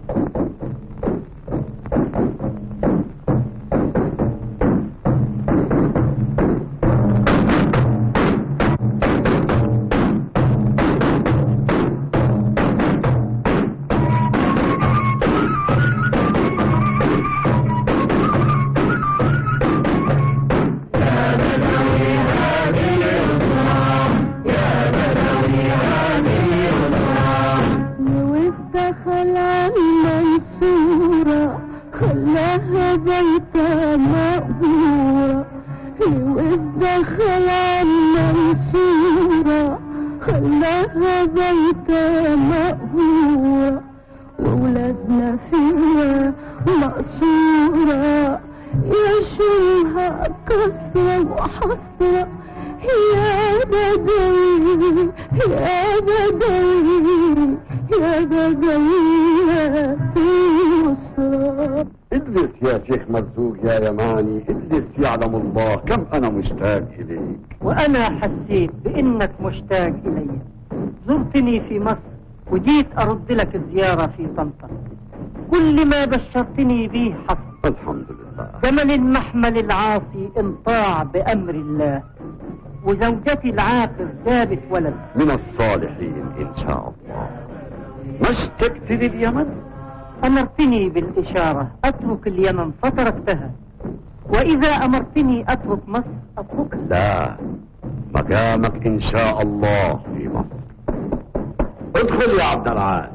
لوز دخل عنا الصورة خلاها بيتها مقبورة لوز دخل عنا الصورة خلاها بيتها مقبورة وولادنا فيها مقصورة يشوفها كسرة وحسرة يا بدوي يا بدوي يا بدوي يا يسرى اجلس يا شيخ مرزوق يا يماني اجلس يعلم الله كم انا مشتاق اليك وأنا حسيت بإنك مشتاق إلي زرتني في مصر وجيت أرد لك الزيارة في طنطا كل ما بشرتني به حصل الحمد لله جمل المحمل العاصي انطاع بأمر الله وزوجتي العاقر جابت ولد من الصالحين ان شاء الله ما اشتقت لليمن أمرتني بالإشارة أترك اليمن فتركتها وإذا أمرتني أترك مصر أتركها لا مقامك ان شاء الله في مصر ادخل يا عبد العال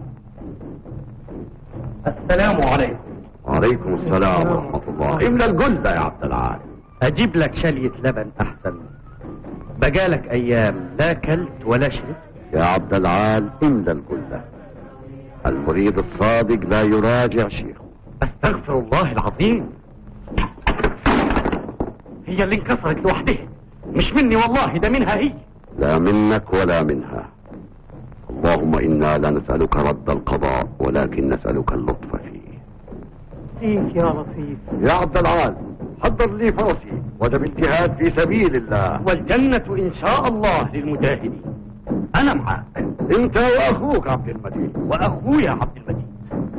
السلام عليكم وعليكم السلام ورحمة الله املى الجلدة يا عبد العال اجيب لك شلية لبن احسن بقالك ايام لا كلت ولا شربت يا عبد العال املى الجلدة المريد الصادق لا يراجع شيخه استغفر الله العظيم هي اللي انكسرت لوحدها مش مني والله ده منها هي لا منك ولا منها اللهم إنا لا نسألك رد القضاء ولكن نسألك اللطف فيه فيك يا لطيف يا عبد العال حضر لي فرسي وده بالجهاد في سبيل الله والجنة ان شاء الله للمجاهدين انا معاك انت واخوك عبد المجيد واخويا عبد المجيد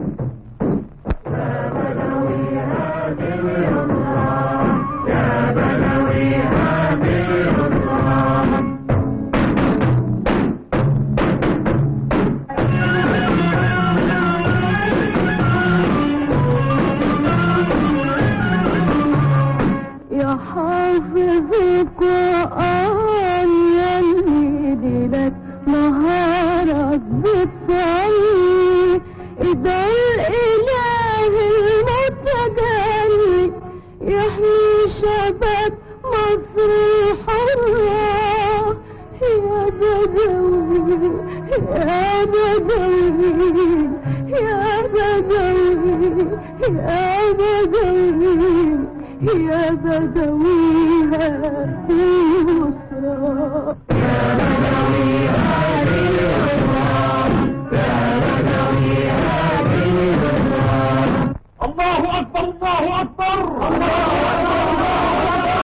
يا حافظ القرآن يلي لك نهارك بتصلي إذا الإله المتجلي يحمي شباب مصر حرة يا بدوي يا بدوي يا بدوي يا بدوي يا بدوي هاتي يسرى